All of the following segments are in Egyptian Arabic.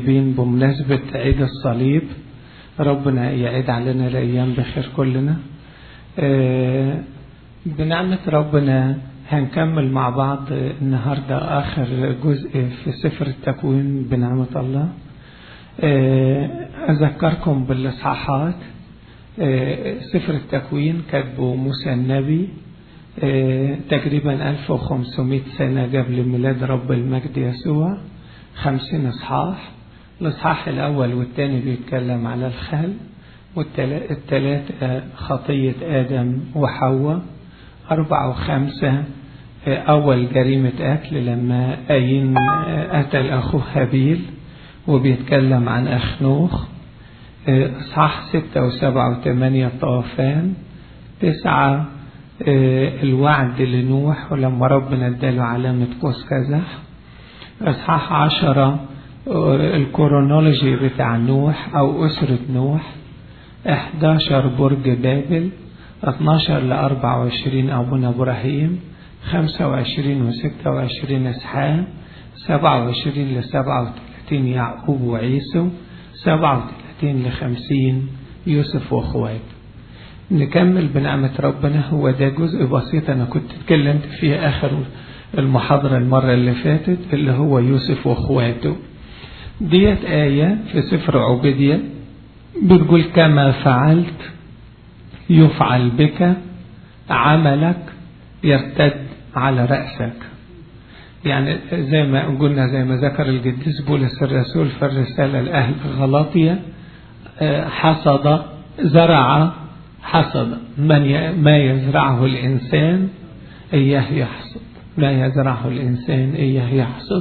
طيبين بمناسبة عيد الصليب ربنا يعيد علينا الأيام بخير كلنا آه، بنعمة ربنا هنكمل مع بعض النهاردة آخر جزء في سفر التكوين بنعمة الله آه، أذكركم بالإصحاحات آه، سفر التكوين كاتبه موسى النبي آه، تقريبا 1500 سنة قبل ميلاد رب المجد يسوع خمسين إصحاح الإصحاح الأول والثاني بيتكلم على الخل والثلاثة خطية آدم وحواء أربعة وخمسة أول جريمة قتل لما قايين قتل أخوه هابيل وبيتكلم عن أخنوخ إصحاح ستة وسبعة وثمانية طوفان تسعة الوعد لنوح ولما ربنا اداله علامة قوس قزح إصحاح عشرة الكورونولوجي بتاع نوح أو أسرة نوح 11 برج بابل 12 ل 24 أبونا إبراهيم 25 و 26 إسحاق 27 ل 37 يعقوب وعيسو 37 ل 50 يوسف وأخواته نكمل بنعمة ربنا هو ده جزء بسيط أنا كنت اتكلمت فيه آخر المحاضرة المرة اللي فاتت اللي هو يوسف وأخواته ديت آية في سفر عبيدية بتقول كما فعلت يفعل بك عملك يرتد على رأسك يعني زي ما قلنا زي ما ذكر القديس بولس الرسول في الرسالة لأهل غلاطية حصد زرع حصد من ما يزرعه الإنسان إياه يحصد ما يزرعه الإنسان إياه يحصد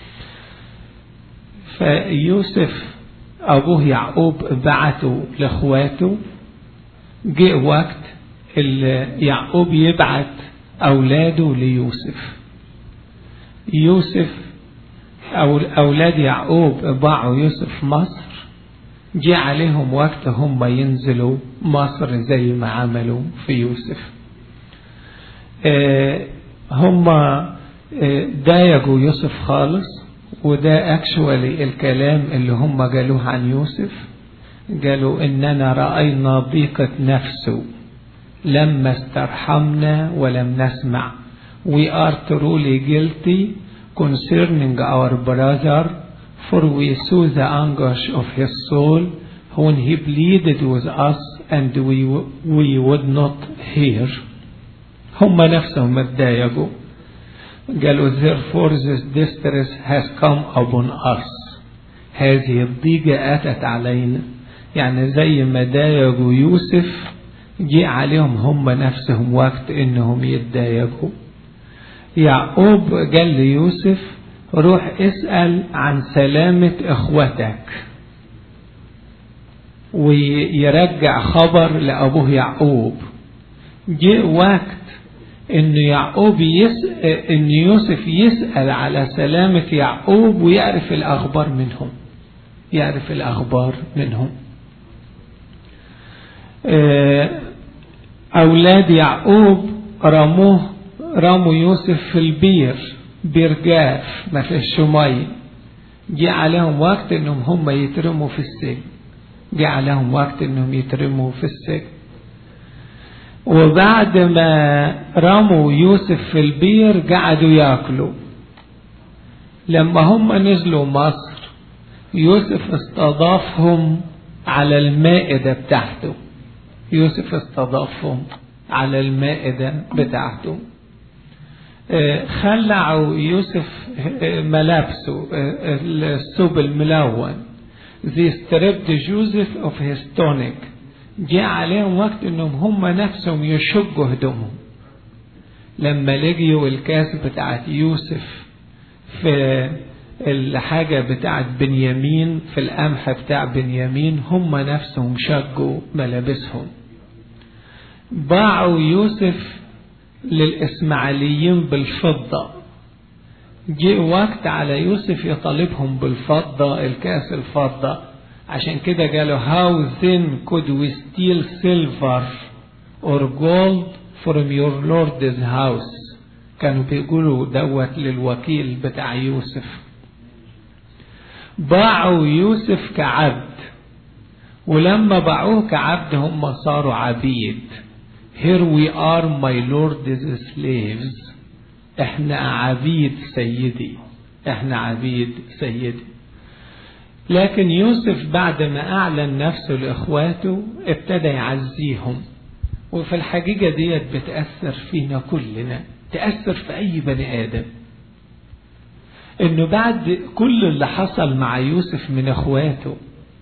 فيوسف أبوه يعقوب بعته لأخواته جاء وقت اللي يعقوب يبعت أولاده ليوسف يوسف أو أولاد يعقوب باعوا يوسف مصر جاء عليهم وقت هم ينزلوا مصر زي ما عملوا في يوسف هم ضايقوا يوسف خالص وده اكشوالي الكلام اللي هم قالوه عن يوسف قالوا اننا راينا ضيقه نفسه لما استرحمنا ولم نسمع we are truly guilty concerning our brother for we saw the anguish of his soul when he pleaded with us and we, we would not hear هم نفسهم اتضايقوا قالوا therefore this distress has come upon us هذه الضيقة أتت علينا يعني زي ما ضايقوا يوسف جاء عليهم هم نفسهم وقت انهم يتضايقوا يعقوب قال ليوسف روح اسأل عن سلامة اخوتك ويرجع خبر لأبوه يعقوب جاء وقت ان يعقوب يسأل ان يوسف يسأل على سلامة يعقوب ويعرف الاخبار منهم يعرف الاخبار منهم اولاد يعقوب رموه رموا يوسف في البير بيرجاف ما فيش ميه جه عليهم وقت انهم هم يترموا في السجن جه عليهم وقت انهم يترموا في السجن وبعد ما رموا يوسف في البير قعدوا ياكلوا لما هم نزلوا مصر يوسف استضافهم على المائدة بتاعته يوسف استضافهم على المائدة بتاعته خلعوا يوسف ملابسه الثوب الملون They stripped Joseph of his tunic جاء عليهم وقت انهم هم نفسهم يشجوا هدومهم لما لقيوا الكاس بتاعت يوسف في الحاجة بتاعت بنيامين في القمح بتاع بنيامين هم نفسهم شجوا ملابسهم باعوا يوسف للإسماعيليين بالفضة جاء وقت على يوسف يطالبهم بالفضة الكاس الفضة عشان كده قالوا how then could we steal silver or gold from your lord's house كانوا بيقولوا دوت للوكيل بتاع يوسف باعوا يوسف كعبد ولما باعوه كعبد هم صاروا عبيد here we are my lord's slaves احنا عبيد سيدي احنا عبيد سيدي لكن يوسف بعد ما اعلن نفسه لاخواته ابتدى يعزيهم وفي الحقيقة ديت بتأثر فينا كلنا تأثر في أي بني آدم إنه بعد كل اللي حصل مع يوسف من إخواته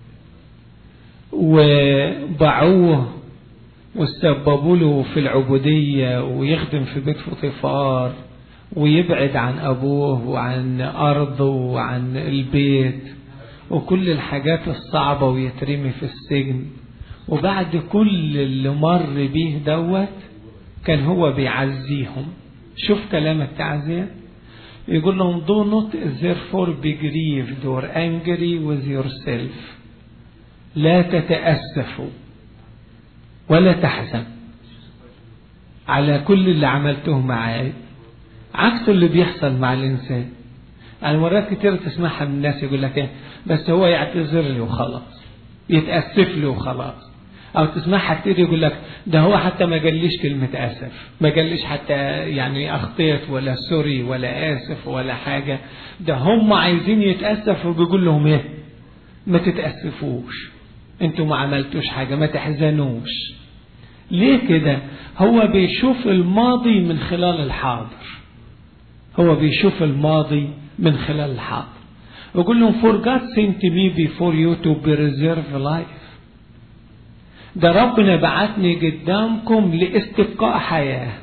وباعوه واستبابوا له في العبودية ويخدم في بيت فطيفار ويبعد عن أبوه وعن أرضه وعن البيت وكل الحاجات الصعبة ويترمي في السجن وبعد كل اللي مر بيه دوت كان هو بيعزيهم شوف كلام التعزية يقول لهم do not therefore be grieved or angry with yourself لا تتأسفوا ولا تحزن على كل اللي عملته معاي عكس اللي بيحصل مع الإنسان يعني مرات كتير تسمعها من الناس يقول لك ايه بس هو يعتذر لي وخلاص يتأسف لي وخلاص أو تسمعها كتير يقول لك ده هو حتى ما قاليش كلمة آسف ما قاليش حتى يعني أخطيت ولا سوري ولا آسف ولا حاجة ده هم عايزين يتأسفوا وبيقول لهم إيه ما تتأسفوش انتوا ما عملتوش حاجة ما تحزنوش ليه كده هو بيشوف الماضي من خلال الحاضر هو بيشوف الماضي من خلال الحاضر ويقول لهم for God sent me before you to preserve life ده ربنا بعتني قدامكم لاستبقاء حياة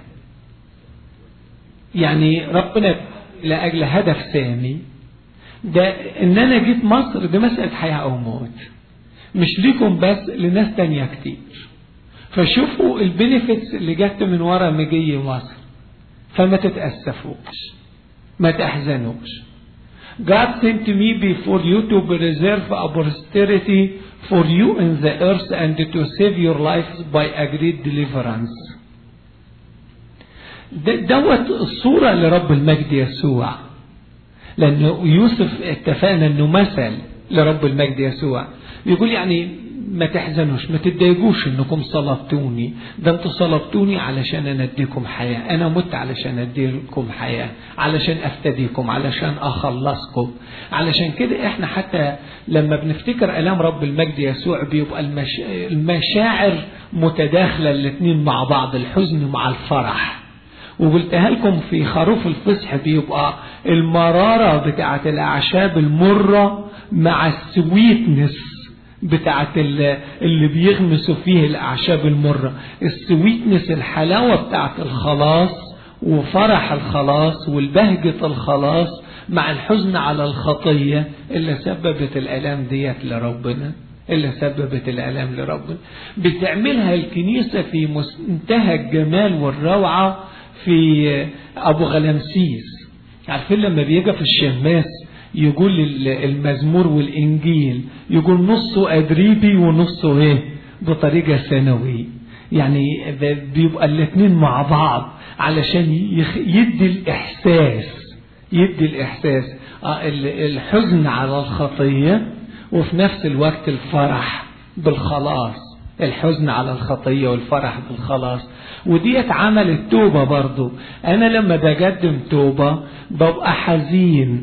يعني ربنا لأجل هدف سامي ده ان انا جيت مصر دي مسألة حياة او موت مش ليكم بس لناس تانية كتير فشوفوا البنفيتس اللي جت من ورا مجي مصر فما تتأسفوش ما تحزنوش God sent me before you to preserve a posterity for you in the earth and to save your lives by a great deliverance. دوت الصورة لرب المجد يسوع لأنه يوسف اتفقنا أنه مثل لرب المجد يسوع بيقول يعني ما تحزنوش ما تتضايقوش انكم صلبتوني ده انتوا صلبتوني علشان انا اديكم حياة انا مت علشان اديكم حياة علشان افتديكم علشان اخلصكم علشان كده احنا حتى لما بنفتكر الام رب المجد يسوع بيبقى المش... المشاعر متداخلة الاتنين مع بعض الحزن مع الفرح وقلتها لكم في خروف الفصح بيبقى المرارة بتاعت الأعشاب المرة مع السويتنس بتاعت اللي بيغمسوا فيه الأعشاب المرة السويتنس الحلاوة بتاعت الخلاص وفرح الخلاص والبهجة الخلاص مع الحزن على الخطية اللي سببت الألام ديت لربنا اللي سببت الألام لربنا بتعملها الكنيسة في منتهى الجمال والروعة في أبو غلمسيس عارفين لما بيجي في الشماس يقول المزمور والإنجيل يقول نصه أدريبي ونصه إيه بطريقة ثانوية يعني بيبقى الاثنين مع بعض علشان يدي الإحساس يدي الإحساس الحزن على الخطية وفي نفس الوقت الفرح بالخلاص الحزن على الخطية والفرح بالخلاص وديت عملت توبة برضو أنا لما بقدم توبة ببقى حزين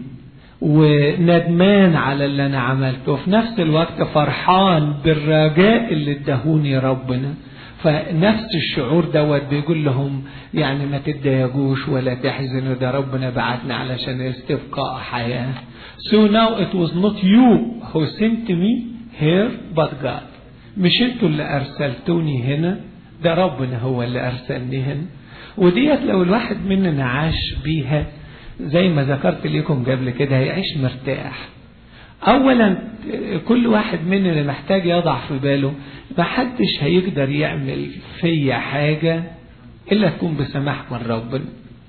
وندمان على اللي أنا عملته وفي نفس الوقت فرحان بالرجاء اللي ادهوني ربنا فنفس الشعور دوت بيقول لهم يعني ما تتضايقوش ولا تحزنوا ده ربنا بعتنا علشان استبقاء حياة So now it was not you who sent me here but God مش انتوا اللي ارسلتوني هنا ده ربنا هو اللي ارسلني هنا وديت لو الواحد مننا عاش بيها زي ما ذكرت لكم قبل كده هيعيش مرتاح اولا كل واحد مننا محتاج يضع في باله ما حدش هيقدر يعمل فيا حاجة الا تكون بسماح من ربنا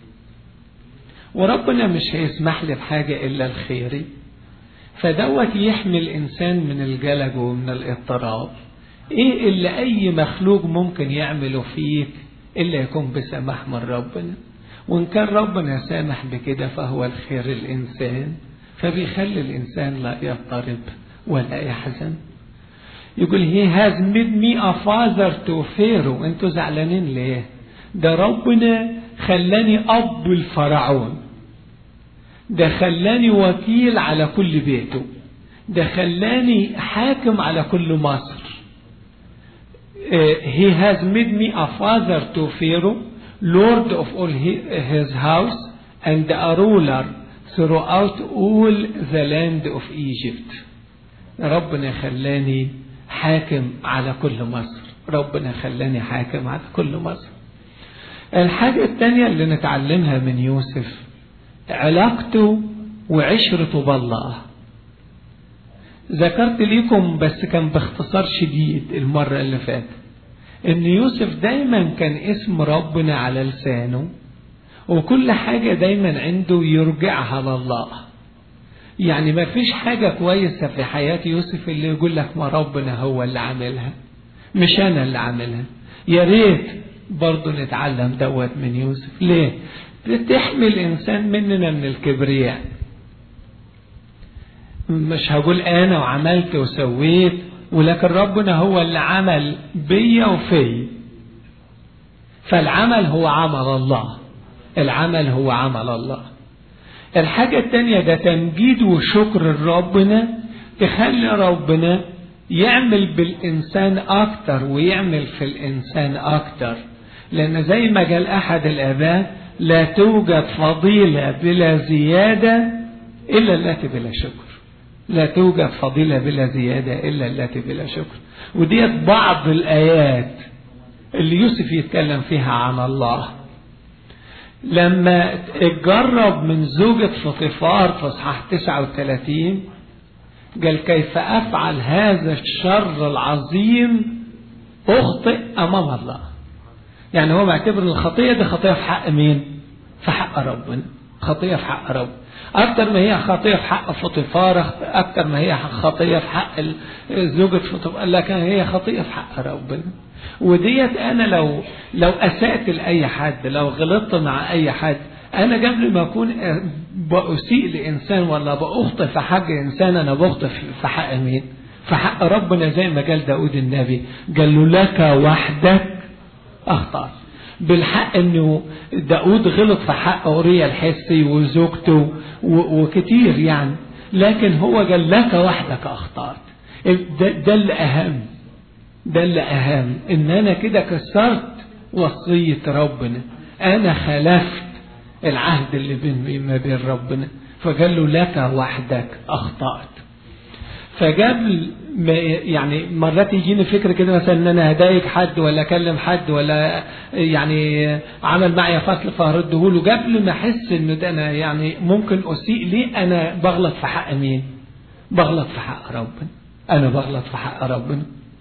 وربنا مش هيسمح لي بحاجة الا الخير فدوت يحمي الانسان من الجلج ومن الاضطراب ايه اللي اي مخلوق ممكن يعمله فيك الا يكون بسماح من ربنا وان كان ربنا سامح بكده فهو الخير الانسان فبيخلي الإنسان لا يضطرب ولا يحزن يقول he has made me a father to Pharaoh انتوا زعلانين ليه ده ربنا خلاني أب الفرعون ده خلاني وكيل على كل بيته ده خلاني حاكم على كل مصر uh, he has made me a father to Pharaoh lord of all his house and a ruler throughout all the land of Egypt ربنا خلاني حاكم على كل مصر ربنا خلاني حاكم على كل مصر الحاجة الثانية اللي نتعلمها من يوسف علاقته وعشرته بالله ذكرت لكم بس كان باختصار شديد المرة اللي فاتت ان يوسف دايما كان اسم ربنا على لسانه وكل حاجة دايما عنده يرجعها لله يعني ما فيش حاجة كويسة في حياة يوسف اللي يقول لك ما ربنا هو اللي عاملها مش أنا اللي عاملها يا ريت برضه نتعلم دوت من يوسف ليه بتحمي الإنسان مننا من الكبرياء مش هقول أنا وعملت وسويت ولكن ربنا هو اللي عمل بيا وفي فالعمل هو عمل الله العمل هو عمل الله الحاجة التانية ده تمجيد وشكر ربنا تخلي ربنا يعمل بالإنسان أكتر ويعمل في الإنسان أكتر لأن زي ما قال أحد الآباء لا توجد فضيلة بلا زيادة إلا التي بلا شكر لا توجد فضيلة بلا زيادة إلا التي بلا شكر وديت بعض الآيات اللي يوسف يتكلم فيها عن الله لما اتجرب من زوجة فطفار في اصحاح 39 قال كيف افعل هذا الشر العظيم اخطئ امام الله يعني هو معتبر الخطيه دي خطيه في حق مين في حق ربنا خطيه في حق رب اكتر ما هي خطيه في حق فطفار اكتر ما هي خطيه في حق زوجة فطفار لكن هي خطيه في حق ربنا وديت انا لو لو اسأت لاي حد لو غلطت مع اي حد انا قبل ما اكون بأسيء لانسان ولا بأخطئ في حق انسان انا بخطئ في حق مين في حق ربنا زي ما قال داود النبي قال له لك وحدك اخطأ بالحق انه داود غلط في حق اوريا الحسي وزوجته وكتير يعني لكن هو قال لك وحدك اخطأت ده, ده الاهم ده اللي أهم إن أنا كده كسرت وصية ربنا أنا خلفت العهد اللي بين ما بين ربنا فقال له لك وحدك أخطأت فقبل ما يعني مرات يجيني فكر كده مثلا ان انا هضايق حد ولا اكلم حد ولا يعني عمل معي فصل فهرده له قبل ما احس انه ده انا يعني ممكن اسيء ليه انا بغلط في حق مين؟ بغلط في حق ربنا انا بغلط في حق ربنا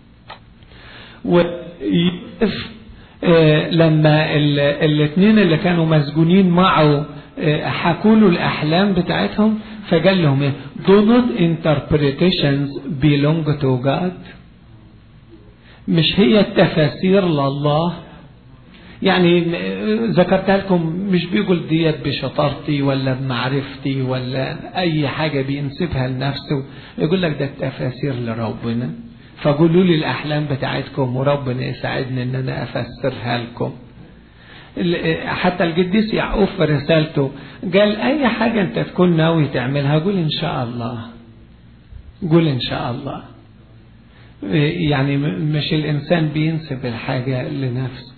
ويوسف آه لما الاثنين اللي كانوا مسجونين معه آه حكوا له الاحلام بتاعتهم فقال لهم ايه do not interpretations belong to God مش هي التفاسير لله يعني ذكرتها لكم مش بيقول ديت بشطارتي ولا بمعرفتي ولا اي حاجه بينسبها لنفسه يقول لك ده التفاسير لربنا فقولوا لي الأحلام بتاعتكم وربنا يساعدني إن أنا أفسرها لكم حتى القديس يعقوب في رسالته قال أي حاجة أنت تكون ناوي تعملها قول إن شاء الله قول إن شاء الله يعني مش الإنسان بينسب الحاجة لنفسه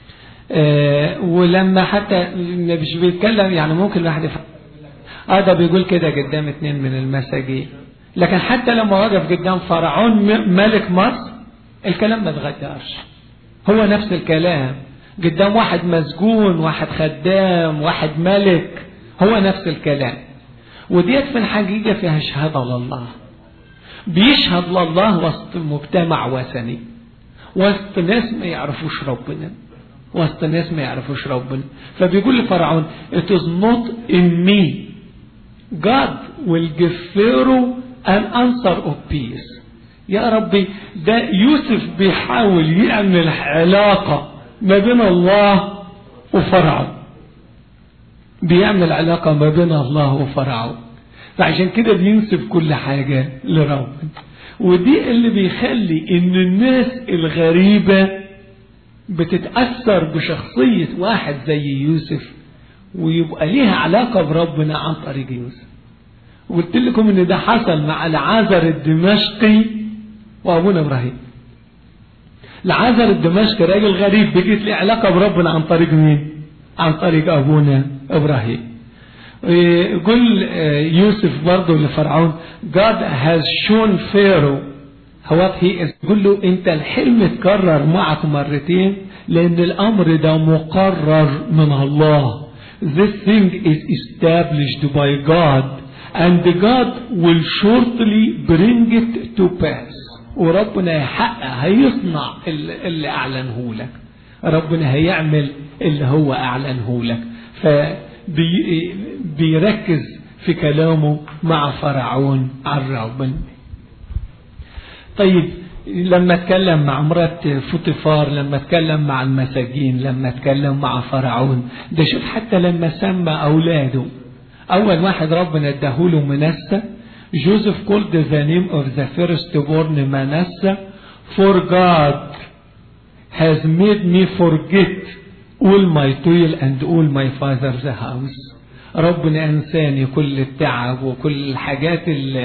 ولما حتى مش بيتكلم يعني ممكن الواحد يفكر اه ده بيقول كده قدام اتنين من المساجين لكن حتى لما وقف قدام فرعون ملك مصر الكلام ما اتغيرش هو نفس الكلام قدام واحد مسجون واحد خدام واحد ملك هو نفس الكلام وديت في الحقيقة فيها شهادة لله بيشهد لله وسط مجتمع وثني وسط ناس ما يعرفوش ربنا وسط ناس ما يعرفوش ربنا فبيقول لفرعون it is not in me God will give Pharaoh an answer of peace يا ربي ده يوسف بيحاول يعمل علاقة ما بين الله وفرعون بيعمل علاقة ما بين الله وفرعون فعشان كده بينسب كل حاجة لربنا ودي اللي بيخلي ان الناس الغريبة بتتأثر بشخصية واحد زي يوسف ويبقى ليها علاقة بربنا عن طريق يوسف وقلت لكم ان ده حصل مع العازر الدمشقي وابونا ابراهيم العازر الدمشقي راجل غريب بقيت له علاقة بربنا عن طريق مين عن طريق ابونا ابراهيم يقول يوسف برضه لفرعون God has shown Pharaoh what he is يقول له انت الحلم اتكرر معك مرتين لان الامر ده مقرر من الله this thing is established by God and God will shortly bring it to pass وربنا يحقق هيصنع اللي اعلنه لك ربنا هيعمل اللي هو اعلنه لك فبيركز في كلامه مع فرعون عن ربنا طيب لما اتكلم مع مرات فوتيفار لما اتكلم مع المساجين لما اتكلم مع فرعون ده شوف حتى لما سمى اولاده اول واحد ربنا اداهوله منسى جوزيف called the name of the firstborn Manasseh for God has made me forget all my toil and all my father's house ربنا انساني كل التعب وكل الحاجات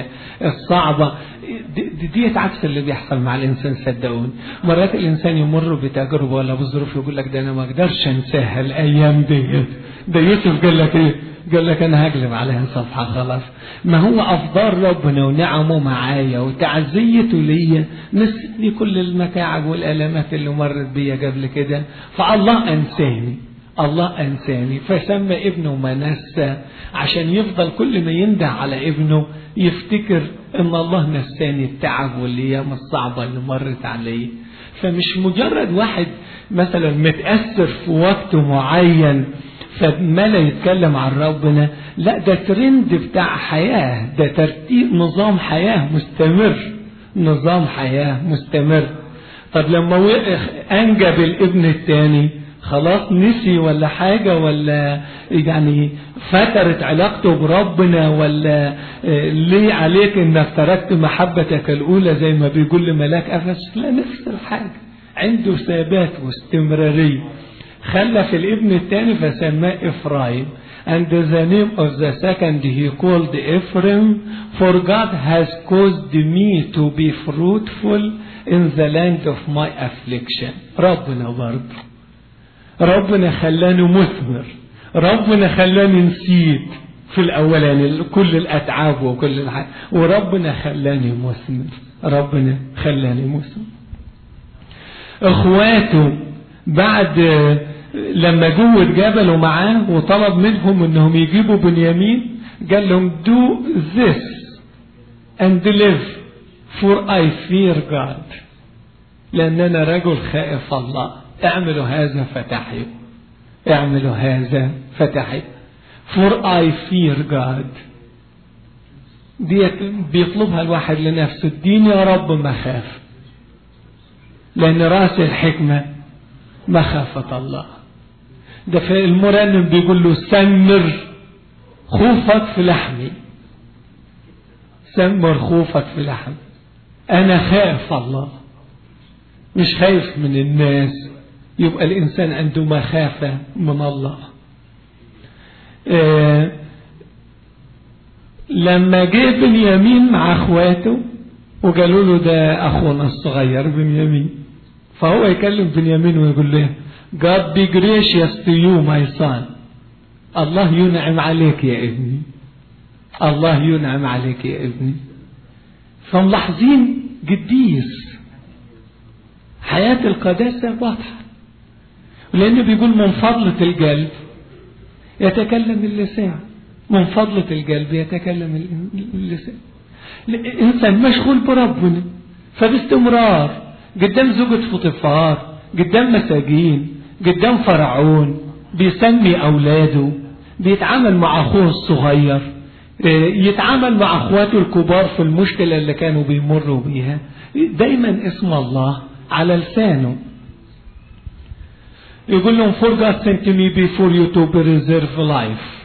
الصعبة دي, دي عكس اللي بيحصل مع الانسان صدقوني مرات الانسان يمر بتجربة ولا بظروف يقول لك ده انا ما اقدرش انساها الايام ديت ده يوسف قال لك ايه قال لك انا هقلب عليها صفحة خلاص ما هو افضال ربنا ونعمه معايا وتعزيته ليا نسيني كل المتاعب والالامات اللي مرت بيا قبل كده فالله انساني الله أنساني فسمى ابنه منسى عشان يفضل كل ما ينده على ابنه يفتكر ان الله نساني التعب والايام الصعبة اللي مرت عليه فمش مجرد واحد مثلا متأثر في وقت معين فملا يتكلم عن ربنا لا ده ترند بتاع حياة ده ترتيب نظام حياة مستمر نظام حياة مستمر طب لما أنجب الابن الثاني خلاص نسي ولا حاجة ولا يعني فترت علاقته بربنا ولا ليه عليك انك تركت محبتك الاولى زي ما بيقول لملاك افسس لا نفس الحاجة عنده ثبات واستمرارية خلف الابن الثاني فسماه افرايم and the name of the second he called Ephraim for God has caused me to be fruitful in the land of my affliction ربنا برضه ربنا خلاني مثمر ربنا خلاني نسيت في الاولاني كل الاتعاب وكل الحاجة وربنا خلاني مثمر ربنا خلاني مثمر اخواته بعد لما جوا اتجابلوا معاه وطلب منهم انهم يجيبوا بنيامين قال لهم do this and live for I fear God لان انا رجل خائف الله اعملوا هذا فتحيوا اعملوا هذا فتحيوا for I fear God ديت بيطلبها الواحد لنفسه اديني يا رب مخاف لأن رأس الحكمة مخافة الله ده في المرنم بيقول له سمر خوفك في لحمي سمر خوفك في لحمي أنا خايف الله مش خايف من الناس يبقى الإنسان عنده مخافة من الله آه لما جه بنيامين مع اخواته وقالوا له ده اخونا الصغير بنيامين فهو يكلم بنيامين ويقول له God be gracious to you my son الله ينعم عليك يا ابني الله ينعم عليك يا ابني فملاحظين قديس حياة القداسة واضحة لأنه بيقول من فضلة القلب يتكلم اللسان من فضلة القلب يتكلم اللسان الإنسان مشغول بربنا فباستمرار قدام زوجة فطفار قدام مساجين قدام فرعون بيسمي أولاده بيتعامل مع أخوه الصغير يتعامل مع أخواته الكبار في المشكلة اللي كانوا بيمروا بيها دايما اسم الله على لسانه يقول لهم for God sent me before you to preserve life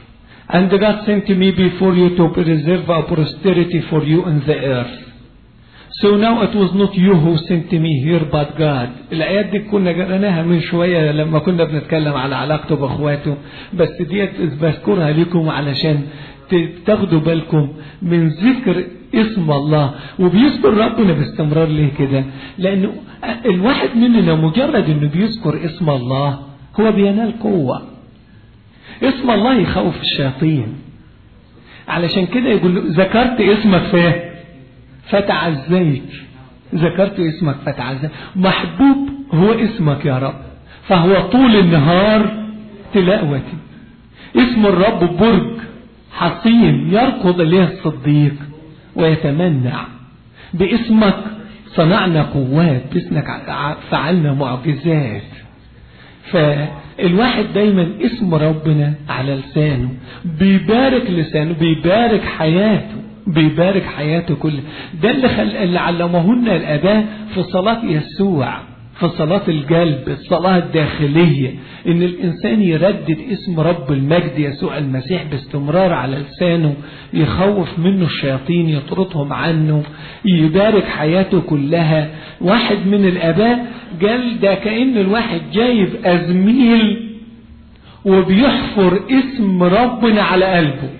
And God sent me before you to preserve a posterity for you in the earth. So now it was not you who sent me here but God. الآيات دي كنا قرأناها من شوية لما كنا بنتكلم على علاقته بأخواته بس ديت بذكرها لكم علشان تاخدوا بالكم من ذكر اسم الله وبيذكر ربنا باستمرار ليه كده لأنه الواحد مننا مجرد أنه بيذكر اسم الله هو بينال قوة اسم الله يخوف الشياطين علشان كده يقول له ذكرت اسمك فيه فتعزيت ذكرت اسمك فتعزيت محبوب هو اسمك يا رب فهو طول النهار تلاوتي اسم الرب برج حصين يركض إليه الصديق ويتمنع باسمك صنعنا قوات باسمك فعلنا معجزات فالواحد دايما اسم ربنا على لسانه بيبارك لسانه بيبارك حياته بيبارك حياته كلها ده اللي, خل... اللي علمهن الآباء في صلاة يسوع في صلاة القلب الصلاة الداخلية ان الانسان يردد اسم رب المجد يسوع المسيح باستمرار على لسانه يخوف منه الشياطين يطردهم عنه يبارك حياته كلها واحد من الاباء قال ده كأن الواحد جايب ازميل وبيحفر اسم ربنا على قلبه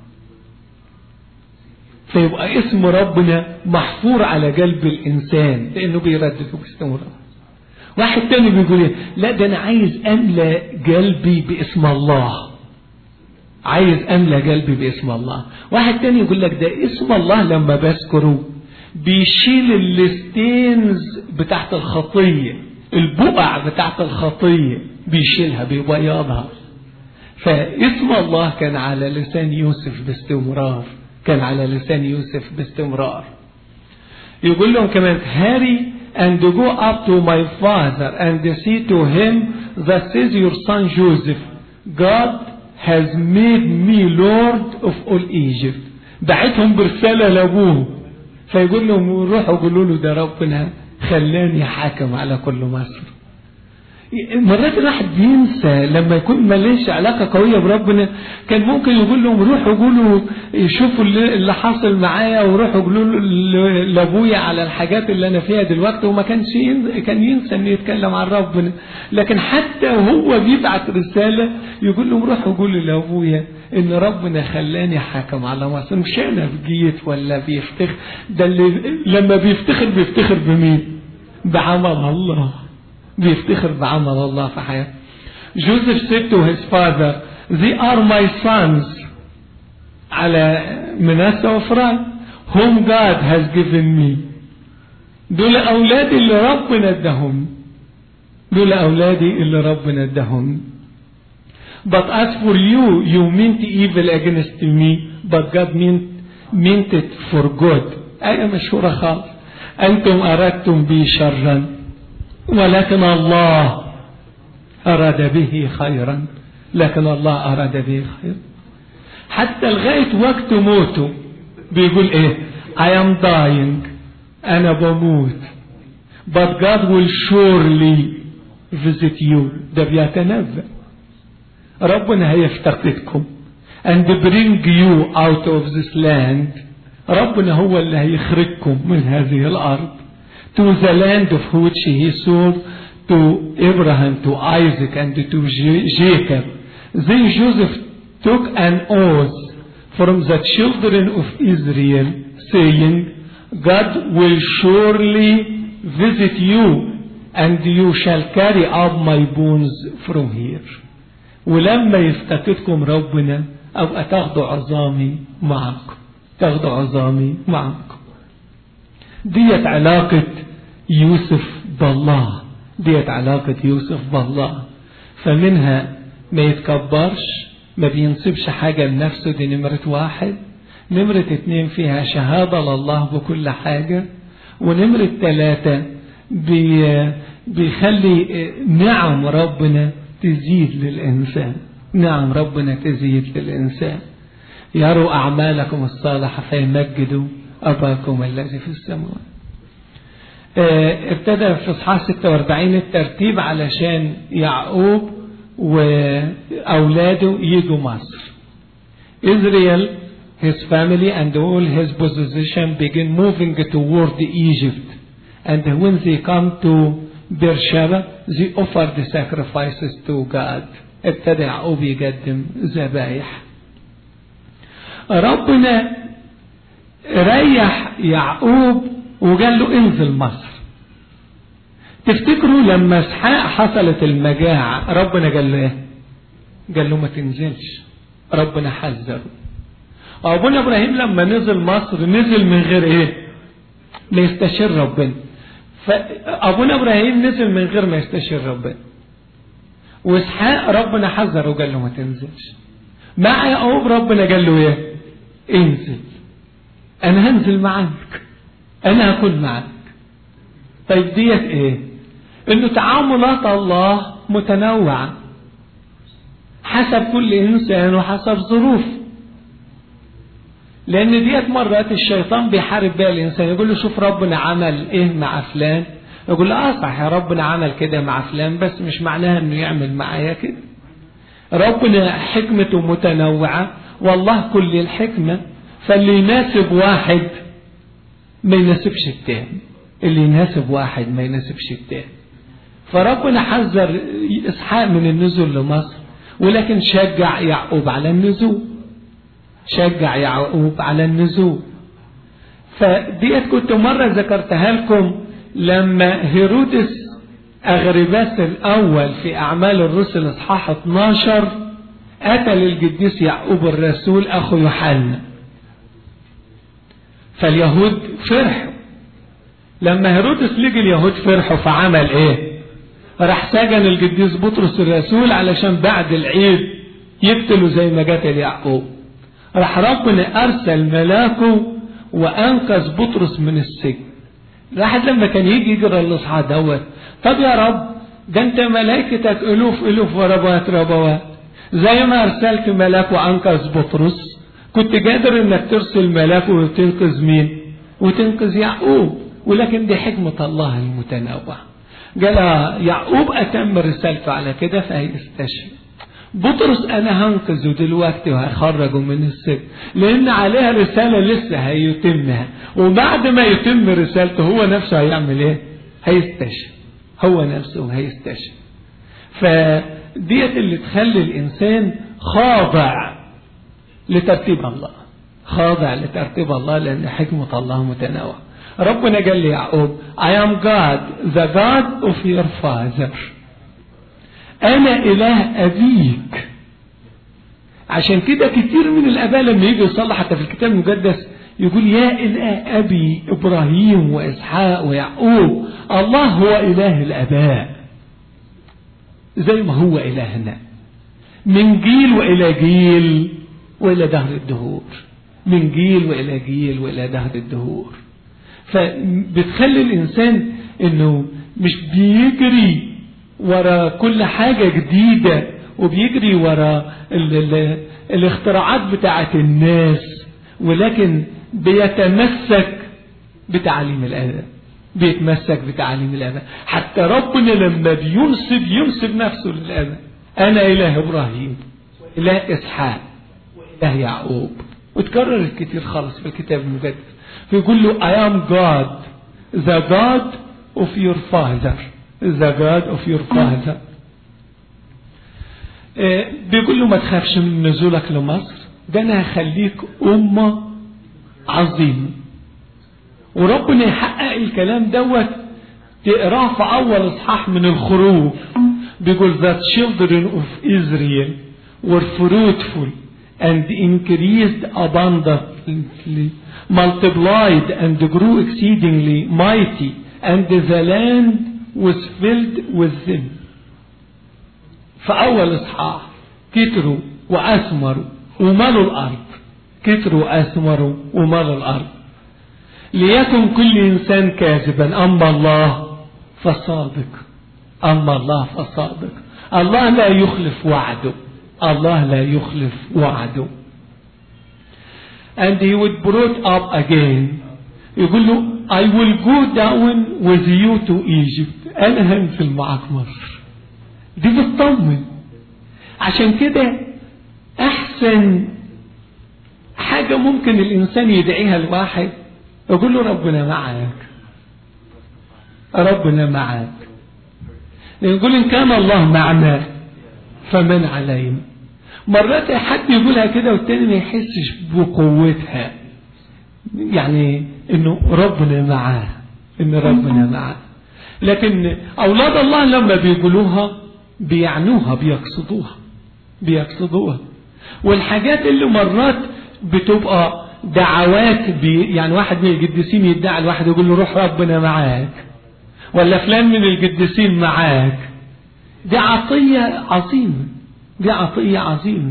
فيبقى اسم ربنا محفور على قلب الانسان لانه بيردده باستمرار واحد تاني بيقول ايه لا ده انا عايز املى قلبي باسم الله عايز املى قلبي باسم الله واحد تاني يقول لك ده اسم الله لما بذكره بيشيل الستينز بتاعت الخطية البقع بتاعت الخطية بيشيلها بيبيضها فاسم الله كان على لسان يوسف باستمرار كان على لسان يوسف باستمرار يقول لهم كمان هاري and go up to my father and say to him, Thus says your son Joseph, God has made me Lord of all Egypt. دعيتهم برسالة لأبوه فيقول لهم روحوا قولوا له ده ربنا خلاني حاكم على كل مصر مرات الواحد بينسى لما يكون ماليش علاقة قوية بربنا كان ممكن يقول لهم روحوا قولوا شوفوا اللي حاصل معايا وروحوا قولوا لابويا على الحاجات اللي انا فيها دلوقتي وما كانش كان ينسى انه يتكلم عن ربنا لكن حتى وهو بيبعت رسالة يقول لهم روحوا قولوا لابويا ان ربنا خلاني حاكم على مصر مش انا بجيت ولا بيفتخر ده اللي لما بيفتخر بيفتخر بمين بعمل الله بيفتخر بعمل الله في حياته جوزيف said to his father they are my sons على مناسة وفران whom God has given me دول أولادي اللي ربنا ادهم دول أولادي اللي ربنا ادهم but as for you you meant evil against me but God meant, meant it for good آية مشهورة خالص أنتم أردتم بي شرا ولكن الله أراد به خيرا لكن الله أراد به خيرا حتى لغاية وقت موته بيقول إيه I am dying أنا بموت but God will surely visit you ده بيتنبأ ربنا هيفتقدكم and bring you out of this land ربنا هو اللي هيخرجكم من هذه الأرض to the land of which he swore to Abraham, to Isaac, and to Jacob. Then Joseph took an oath from the children of Israel, saying, God will surely visit you, and you shall carry up my bones from here. ولما يفتقدكم ربنا أو تاخدوا عظامي معكم تاخدوا عظامي معكم ديت علاقة يوسف بالله ديت علاقة يوسف بالله فمنها ما يتكبرش ما بينصبش حاجة لنفسه دي نمرة واحد نمرة اتنين فيها شهادة لله بكل حاجة ونمرة ثلاثة بي بيخلي نعم ربنا تزيد للإنسان نعم ربنا تزيد للإنسان يروا أعمالكم الصالحة فيمجدوا أباكم الذي في السماوات ابتدى في اصحاح 46 الترتيب علشان يعقوب واولاده يجوا مصر Israel, his family and all his possession begin moving toward Egypt. And when they come to Beersheba, they offer the sacrifices to God. ابتدى يعقوب يقدم ذبايح. ربنا ريح يعقوب وقال له انزل مصر. تفتكروا لما اسحاق حصلت المجاعة ربنا قال له ايه؟ قال له ما تنزلش. ربنا حذره. ابونا ابراهيم لما نزل مصر نزل من غير ايه؟ ما يستشير ربنا. فابونا ابراهيم نزل من غير ما يستشير ربنا. واسحاق ربنا حذره وقال له ما تنزلش. مع يعقوب ربنا قال له ايه؟ انزل. انا هنزل معاك. انا هكون معاك. طيب ديت ايه؟ انه تعاملات الله متنوعه. حسب كل انسان وحسب ظروفه. لان ديت مرات الشيطان بيحارب بيها الانسان يقول له شوف ربنا عمل ايه مع فلان يقول له اه صح يا ربنا عمل كده مع فلان بس مش معناها انه يعمل معايا كده ربنا حكمته متنوعة والله كل الحكمة فاللي يناسب واحد ما يناسبش التاني اللي يناسب واحد ما يناسبش التاني فربنا حذر اسحاق من النزول لمصر ولكن شجع يعقوب على النزول شجع يعقوب على النزول فديت كنت مرة ذكرتها لكم لما هيرودس أغرباس الأول في أعمال الرسل إصحاح 12 قتل القديس يعقوب الرسول أخو يوحنا فاليهود فرحوا لما هيرودس لقي اليهود فرحوا فعمل ايه راح سجن القديس بطرس الرسول علشان بعد العيد يقتلوا زي ما قتل يعقوب راح ربنا أرسل ملاكه وأنقذ بطرس من السجن الواحد لما كان يجي يقرا الاصحاح دوت طب يا رب ده انت ملائكتك الوف الوف وربوات ربوات زي ما ارسلت ملاك وانقذ بطرس كنت قادر انك ترسل ملاك وتنقذ مين وتنقذ يعقوب ولكن دي حكمة الله المتنوعة قال يعقوب أتم رسالته على كده فهيستشهد بطرس أنا هنقذه دلوقتي وهخرجه من السجن لأن عليها رسالة لسه هيتمها وبعد ما يتم رسالته هو نفسه هيعمل إيه؟ هيستشهد هو نفسه هيستشهد فديت اللي تخلي الإنسان خاضع لترتيب الله خاضع لترتيب الله لأن حكمة الله متنوعة ربنا قال لي يعقوب I am God the God of your father أنا إله أبيك عشان كده كتير من الآباء لما يجي يصلي حتى في الكتاب المقدس يقول يا إله أبي إبراهيم وإسحاق ويعقوب الله هو إله الآباء زي ما هو إلهنا من جيل وإلى جيل وإلى دهر الدهور من جيل وإلى جيل وإلى دهر الدهور فبتخلي الإنسان إنه مش بيجري ورا كل حاجة جديدة وبيجري ورا ال ال الاختراعات بتاعت الناس ولكن بيتمسك بتعاليم الآباء بيتمسك بتعاليم الآباء حتى ربنا لما بينسب ينسب نفسه للآباء أنا إله إبراهيم إله إسحاق وإله يعقوب وتكررت كتير خالص في الكتاب المقدس فيقول له I am God the God of your father the God of your father بيقول له ما تخافش من نزولك لمصر ده انا هخليك أمة عظيمة وربنا يحقق الكلام دوت تقراه في أول إصحاح من الخروج بيقول that children of Israel were fruitful and increased abundantly multiplied and grew exceedingly mighty and the land was filled with them في أول إصحاح كتروا وأثمروا وملوا الأرض كتروا وأثمروا وملوا الأرض ليكن كل إنسان كاذبا أما الله فصادق أما الله فصادق الله لا يخلف وعده الله لا يخلف وعده and he would brought up again يقول له I will go down with you to Egypt أنا هنزل معك مصر دي بتطمن عشان كده أحسن حاجة ممكن الإنسان يدعيها الواحد يقول له ربنا معك ربنا معك يقول إن كان الله معنا فمن علينا مرات حد يقولها كده والتاني ما يحسش بقوتها يعني انه ربنا معاه ان ربنا معاه لكن اولاد الله لما بيقولوها بيعنوها بيقصدوها بيقصدوها والحاجات اللي مرات بتبقى دعوات بي يعني واحد من القديسين يدعي الواحد يقول له روح ربنا معاك ولا فلان من القديسين معاك دي عطية عظيمة دي عطية عظيمة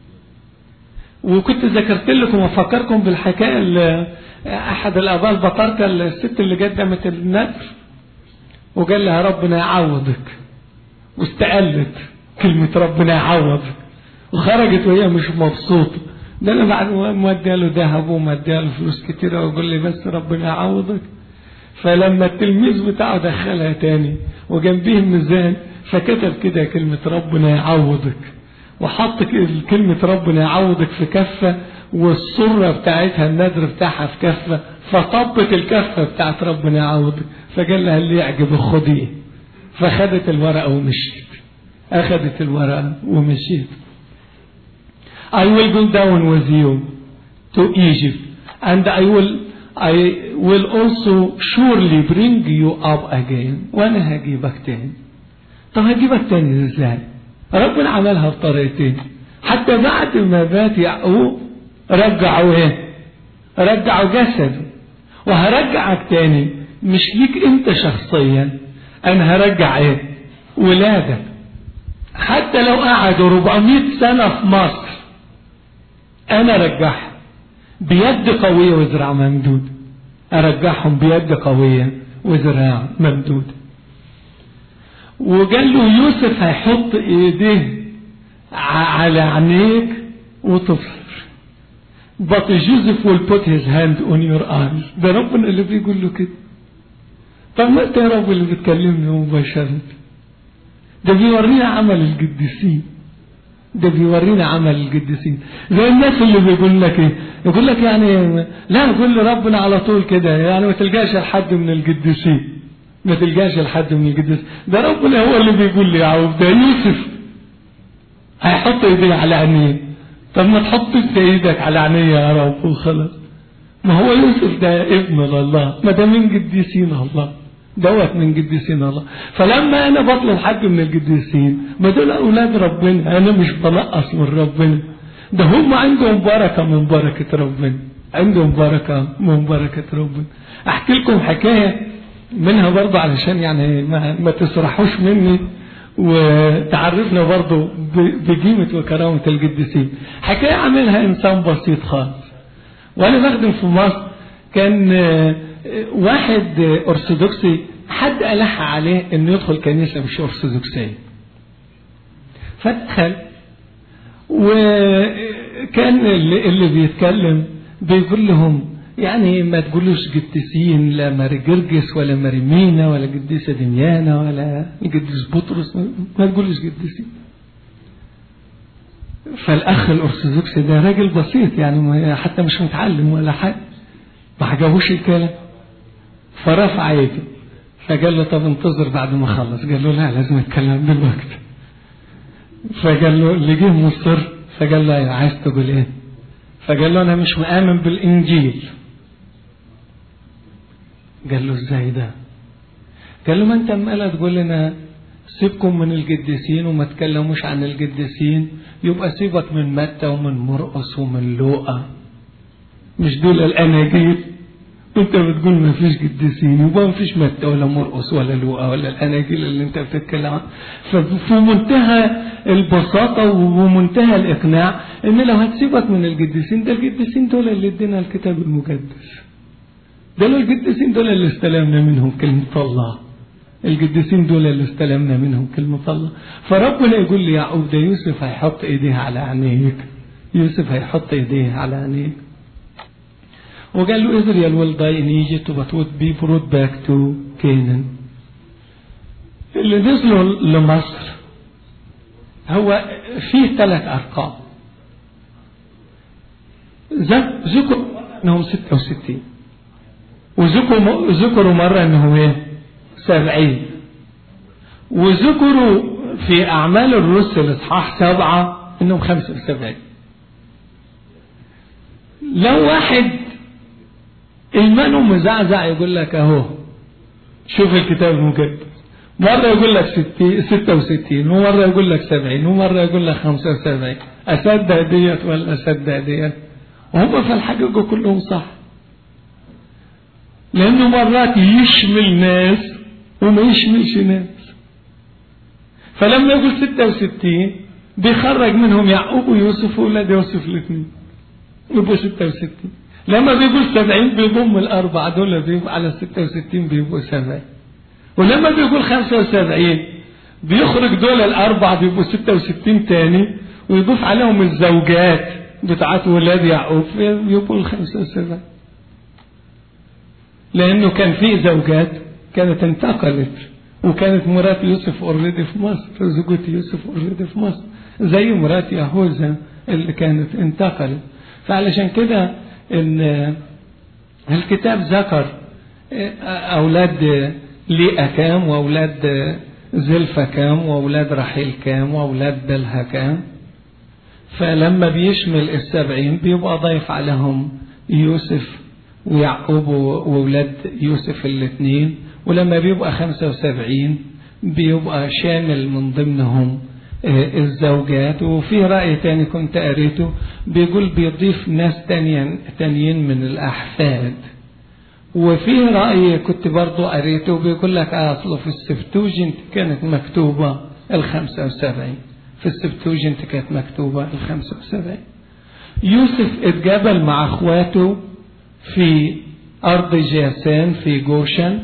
وكنت ذكرت لكم وفكركم بالحكاية اللي أحد الآباء البطاركة الست اللي قدمت النذر وقال لها ربنا يعوضك واستقلت كلمة ربنا يعوضك وخرجت وهي مش مبسوطة ده أنا بعد ما اديها ذهب وما اديها فلوس كتيرة ويقول لي بس ربنا يعوضك فلما التلميذ بتاعه دخلها تاني وجنبيه الميزان فكتب كده كلمة ربنا يعوضك وحط كلمة ربنا يعوضك في كفة والصرة بتاعتها النذر بتاعها في كفة فطبت الكفة بتاعت ربنا يعوضك فقال لها اللي يعجبك خديه فخدت الورقة ومشيت أخذت الورقة ومشيت I will go down with you to Egypt and I will I will also surely bring you up again وأنا هجيبك تاني طب هجيبك تاني ازاي ربنا عملها بطريقتين حتى بعد ما مات يعقوب رجعوا ايه رجعوا جسده وهرجعك تاني مش ليك انت شخصيا انا هرجع ايه ولادك حتى لو قعدوا 400 سنة في مصر انا رجعهم بيد قوية وذراع ممدود ارجعهم بيد قوية وذراع ممدود وقال له يوسف هيحط ايديه على عينيك وتبصر but Joseph will put his hand on your eyes ده ربنا اللي بيقول له كده طب ما انت يا رب اللي بتكلمني مباشرة ده بيورينا عمل القديسين ده بيورينا عمل القديسين زي الناس اللي بيقول لك ايه يقول لك يعني لا يقول ربنا على طول كده يعني ما تلقاش لحد من القديسين ما تلقاش لحد من القديس ده ربنا هو اللي بيقول لي يعقوب ده يوسف هيحط ايديه على عينيه طب ما تحط انت ايدك على عينيه يا رب وخلاص ما هو يوسف ده ابن الله ما ده من قديسين الله دوت من قديسين الله فلما انا بطلب حد من القديسين ما دول اولاد ربنا انا مش بنقص من ربنا ده هم عندهم بركه من بركه ربنا عندهم بركه من بركه ربنا احكي لكم حكايه منها برضه علشان يعني ما, ما تسرحوش مني وتعرفنا برضه بقيمة وكرامة القديسين حكاية عملها إنسان بسيط خالص وأنا بخدم في مصر كان واحد أرثوذكسي حد ألح عليه إنه يدخل كنيسة مش أرثوذكسية فدخل وكان اللي, اللي بيتكلم بيقول لهم يعني ما تقولوش قديسين لا ماري جرجس ولا ماري مينا ولا قديسة دميانة ولا القديس بطرس ما تقولوش قديسين فالأخ الأرثوذكسي ده راجل بسيط يعني حتى مش متعلم ولا حاجة ما عجبوش الكلام فرفع يده فقال له طب انتظر بعد ما اخلص قال له لا لازم اتكلم دلوقتي فقال له اللي جه مصر فقال له عايز تقول ايه فقال له انا مش مآمن بالانجيل قال له ازاي ده قال له ما انت عمال تقول لنا سيبكم من القديسين وما تكلموش عن القديسين يبقى سيبك من متى ومن مرقس ومن لوقا مش دول الاناجيل انت بتقول ما فيش قديسين يبقى ما فيش متى ولا مرقس ولا لوقا ولا الاناجيل اللي انت بتتكلم عنها ففي منتهى البساطه ومنتهى الاقناع ان لو هتسيبك من القديسين ده القديسين دول اللي ادينا الكتاب المقدس دول القديسين دول اللي استلمنا منهم كلمه الله القديسين دول اللي استلمنا منهم كلمة الله فربنا يقول لي يعقوب ده يوسف هيحط ايديه على عينيك يوسف هيحط ايديه على عينيك وقال له Israel will die in Egypt but would be brought back to Canaan اللي نزلوا لمصر هو فيه ثلاث أرقام ذكروا انهم 66 وذكروا ذكروا مرة انهم ايه 70 وذكروا في اعمال الرسل اصحاح سبعة انهم 75 لو واحد ايمانه مزعزع يقول لك اهو شوف الكتاب المقدس مرة يقول لك ستي ستة وستين ومرة يقول لك سبعين ومرة يقول لك خمسة وسبعين أصدق ديت ولا أصدق ديت وهم في الحقيقة كلهم صح لأنه مرات يشمل ناس وما يشملش ناس فلما يقول ستة وستين بيخرج منهم يعقوب ويوسف وولاد يوسف الاثنين يبقوا ستة وستين لما بيقول سبعين بيضم الأربعة دول بيبقوا على ستة وستين بيبقوا سبعين ولما بيقول خمسة وسبعين بيخرج دول الأربعة بيبقوا ستة وستين تاني ويضيف عليهم الزوجات بتاعت ولاد يعقوب يبقوا الخمسة وسبعين لأنه كان في زوجات كانت انتقلت وكانت مرات يوسف اوريدي في مصر زوجة يوسف اوريدي في مصر زي مرات يهوذا اللي كانت انتقلت فعلشان كده ان الكتاب ذكر اولاد ليئة كام واولاد زلفة كام واولاد رحيل كام واولاد بلها كام فلما بيشمل السبعين بيبقى ضيف عليهم يوسف ويعقوب وولاد يوسف الاثنين ولما بيبقى خمسة وسبعين بيبقى شامل من ضمنهم الزوجات وفي رأي تاني كنت قريته بيقول بيضيف ناس تانيين, تانيين من الأحفاد وفي رأي كنت برضو قريته بيقول لك أصله في السبتوجنت كانت مكتوبة الخمسة وسبعين في السبتوجنت كانت مكتوبة الخمسة وسبعين يوسف اتجابل مع اخواته في أرض جاسان في جوشن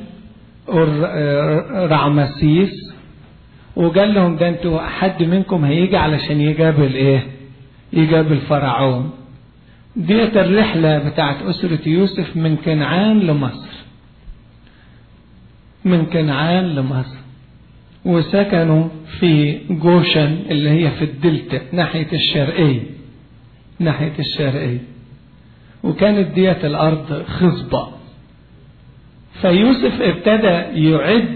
رعمسيس وقال لهم ده انتوا حد منكم هيجي علشان يقابل ايه يقابل فرعون ديت الرحلة بتاعت أسرة يوسف من كنعان لمصر من كنعان لمصر وسكنوا في جوشن اللي هي في الدلتا ناحية الشرقية ناحية الشرقية وكانت ديت الأرض خصبة فيوسف ابتدى يعد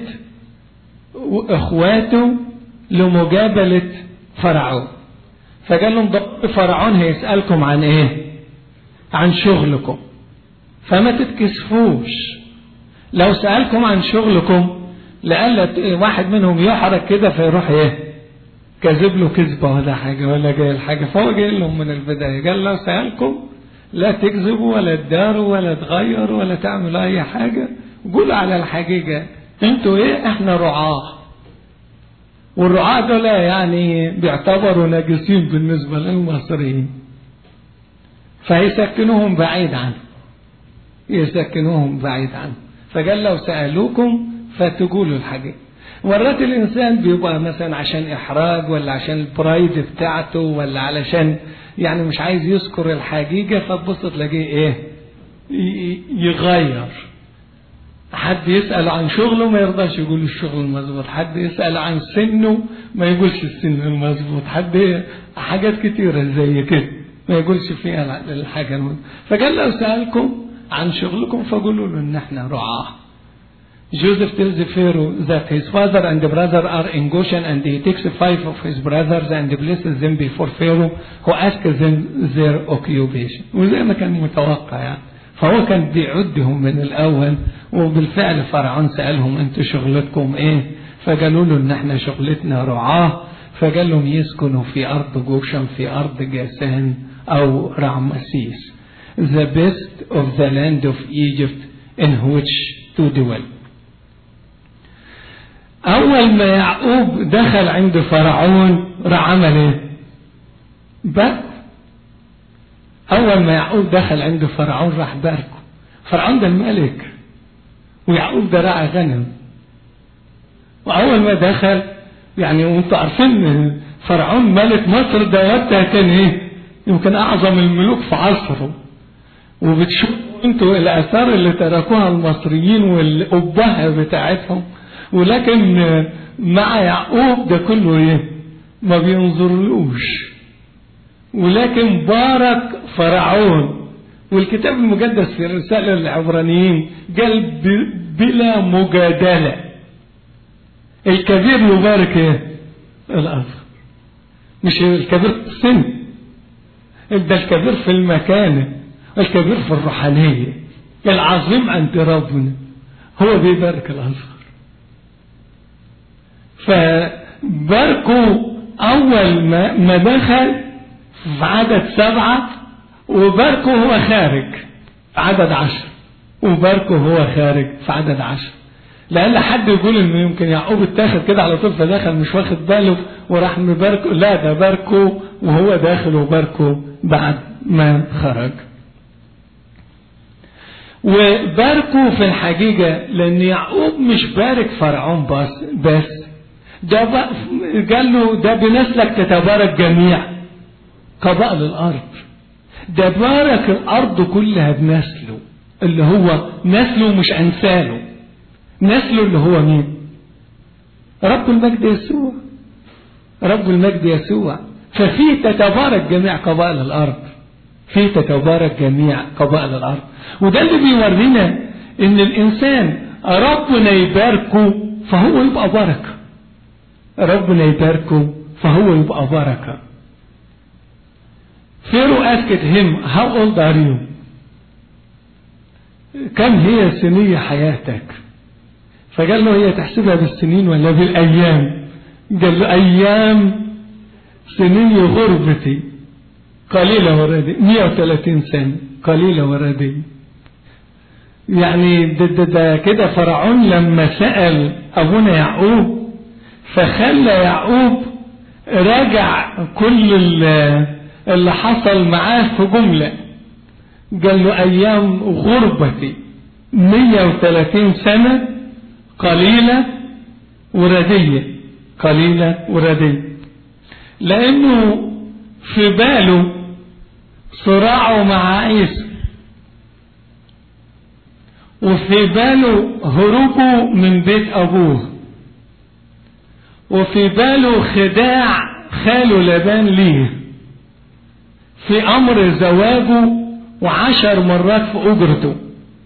اخواته لمجابلة فرعون فقال لهم فرعون هيسألكم عن ايه عن شغلكم فما تتكسفوش لو سألكم عن شغلكم لألا واحد منهم يحرك كده فيروح ايه كذب له كذبة ولا حاجة ولا جاي حاجة فهو جاي لهم من البداية قال لو سألكم لا تكذبوا ولا تداروا ولا تغيروا ولا تعملوا أي حاجة قولوا على الحقيقة انتوا ايه احنا رعاة والرعاة دول يعني بيعتبروا ناجسين بالنسبة للمصريين فيسكنوهم بعيد عنه يسكنوهم بعيد عنه فقال لو سألوكم فتقولوا الحقيقة مرات الإنسان بيبقى مثلا عشان إحراج ولا عشان البرايد بتاعته ولا علشان يعني مش عايز يذكر الحقيقة فتبص تلاقيه إيه يغير حد يسأل عن شغله ما يرضاش يقول الشغل المظبوط حد يسأل عن سنه ما يقولش السن المظبوط حد حاجات كتيرة زي كده ما يقولش فيها الحاجة المظبوط فقال لو سألكم عن شغلكم فقولوا له ان احنا رعاه Joseph tells the Pharaoh that his father and brother are in Goshen and he takes five of his brothers and places them before Pharaoh who asks them their occupation وزي ما كان متوقع يعني فهو كان بيعدهم من الأول وبالفعل فرعون سألهم أنتوا شغلتكم إيه فقالوا له إن إحنا شغلتنا رعاة فقال لهم يسكنوا في أرض جوشن في أرض جاسان أو رعمسيس the best of the land of Egypt in which to dwell أول ما يعقوب دخل عند فرعون راح عمل إيه؟ بقى أول ما يعقوب دخل عند فرعون راح باركه فرعون ده الملك ويعقوب ده راعي غنم وأول ما دخل يعني وانتوا عارفين فرعون ملك مصر ده وقتها كان ايه؟ يمكن أعظم الملوك في عصره وبتشوفوا انتوا الآثار اللي تركوها المصريين والأبهة بتاعتهم ولكن مع يعقوب ده كله ايه؟ ما بينظرلوش ولكن بارك فرعون والكتاب المقدس في الرسالة للعبرانيين قال بلا مجادلة الكبير يبارك ايه الأصغر مش الكبير في السن ده الكبير في المكانة الكبير في الروحانية العظيم عند ربنا هو بيبارك الأصغر فباركوا أول ما, ما دخل في عدد سبعة وباركوا هو خارج في عدد عشر وباركوا هو خارج في عدد عشر لأن حد يقول إنه يمكن يعقوب اتاخد كده على طول فدخل مش واخد باله وراح مباركه لا ده باركه وهو داخل وباركه بعد ما خرج وباركوا في الحقيقة لأن يعقوب مش بارك فرعون بس بس ده قال له ده بنسلك تتبارك جميع قبائل الأرض ده بارك الأرض كلها بنسله اللي هو نسله مش أنساله نسله اللي هو مين رب المجد يسوع رب المجد يسوع ففي تتبارك جميع قبائل الأرض في تتبارك جميع قبائل الأرض وده اللي بيورينا إن الإنسان ربنا يباركه فهو يبقى بركة ربنا يباركه فهو يبقى بركة Pharaoh asked him, how old are you? كم هي سنية حياتك؟ فقال له هي تحسبها بالسنين ولا بالأيام؟ قال له أيام سنية غربتي قليلة وردي 130 سنة قليلة وردي يعني ده, ده, ده كده فرعون لما سأل أبونا يعقوب فخلى يعقوب راجع كل اللي حصل معاه في جملة قال له أيام غربتي 130 سنة قليلة وردية قليلة وردية لأنه في باله صراعه مع عيسى وفي باله هروبه من بيت أبوه وفي باله خداع خاله لبان ليه في أمر زواجه وعشر مرات في أجرته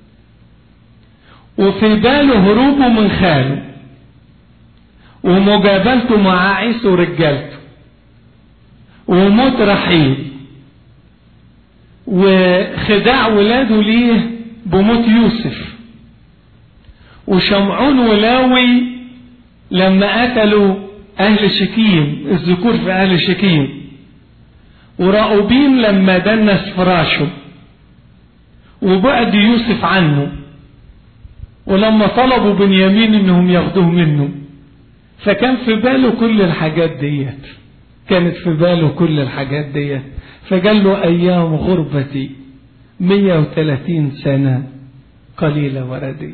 وفي باله هروبه من خاله ومجابلته مع عيسى ورجالته وموت رحيل وخداع ولاده ليه بموت يوسف وشمعون ولاوي لما قتلوا أهل شكيم الذكور في أهل شكيم وراؤوبين لما دنس فراشه وبعد يوسف عنه ولما طلبوا بنيامين انهم ياخدوه منه فكان في باله كل الحاجات ديت كانت في باله كل الحاجات ديت فقال له ايام غربتي 130 سنة قليلة وردية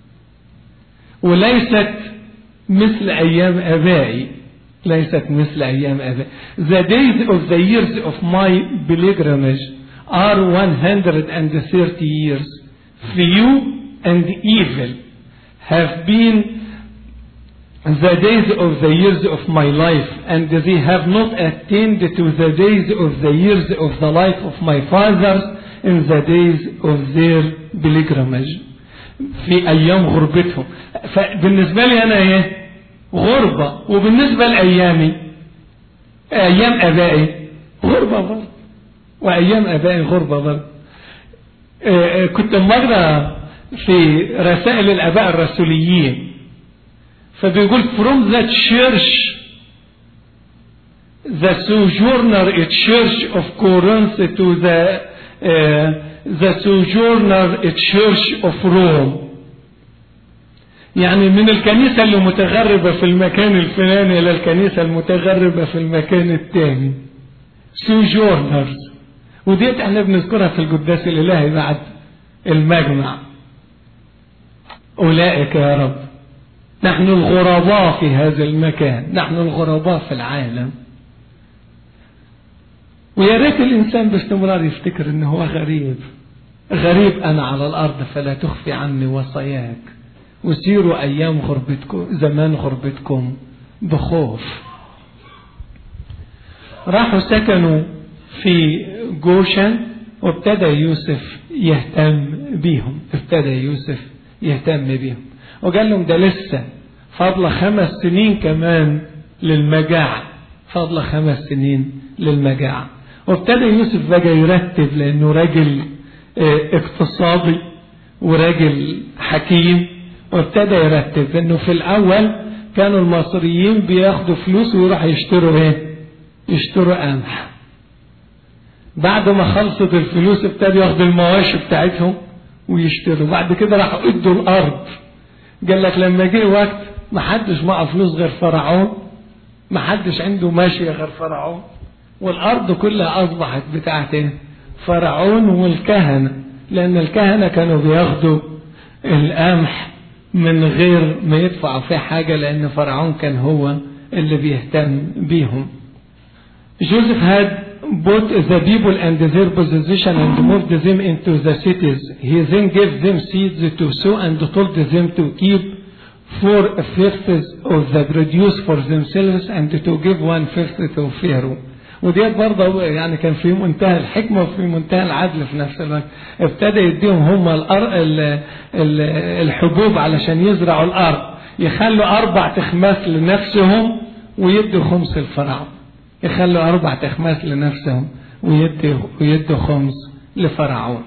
وليست مثل ايام ابائي ليست مثل ايام ابائي The days of the years of my pilgrimage are 130 years few and evil have been the days of the years of my life, and they have not attained to the days of the years of the life of my fathers in the days of their pilgrimage. في أيام غربتهم فبالنسبة لي أنا إيه غربة وبالنسبة لأيامي أيام أبائي غربة برضه وأيام أبائي غربة برضه كنت مرة في رسائل الآباء الرسوليين فبيقول from the church the sojourner a church of Corinth to the uh, the sojourner a church of Rome يعني من الكنيسة اللي متغربة في المكان الفلاني إلى الكنيسة المتغربة في المكان الثاني sojourners وديت احنا بنذكرها في القداس الإلهي بعد المجمع أولئك يا رب نحن الغرباء في هذا المكان نحن الغرباء في العالم ويا ريت الإنسان باستمرار يفتكر إنه هو غريب غريب أنا على الأرض فلا تخفي عني وصاياك وسيروا أيام غربتكم زمان غربتكم بخوف راحوا سكنوا في جوشن وابتدى يوسف يهتم بيهم ابتدى يوسف يهتم بيهم وقال لهم ده لسه فاضلة خمس سنين كمان للمجاعة فاضلة خمس سنين للمجاعة وابتدى يوسف بقى يرتب لأنه راجل اقتصادي وراجل حكيم وابتدى يرتب انه في الاول كانوا المصريين بياخدوا فلوس ويروحوا يشتروا ايه يشتروا قمح بعد ما خلصت الفلوس ابتدوا ياخدوا المواشي بتاعتهم ويشتروا بعد كده راحوا ادوا الارض قال لك لما جه وقت ما حدش معه فلوس غير فرعون ما حدش عنده ماشية غير فرعون والارض كلها اصبحت بتاعت ايه فرعون والكهنة لان الكهنة كانوا بياخدوا القمح من غير ما يدفعوا فيه حاجة لان فرعون كان هو اللي بيهتم بيهم Joseph had bought the people and their possession and moved them into the cities. He then gave them seeds to sow and told them to keep four fifths of the produce for themselves and to give one fifth to Pharaoh. وديت برضه يعني كان في منتهى الحكمة وفي منتهى العدل في نفس الوقت ابتدى يديهم هم الأر... ال... ال... الحبوب علشان يزرعوا الأرض يخلوا أربع تخماس لنفسهم ويدوا خمس الفرعون يخلوا أربع تخماس لنفسهم ويدوا ويدوا خمس لفرعون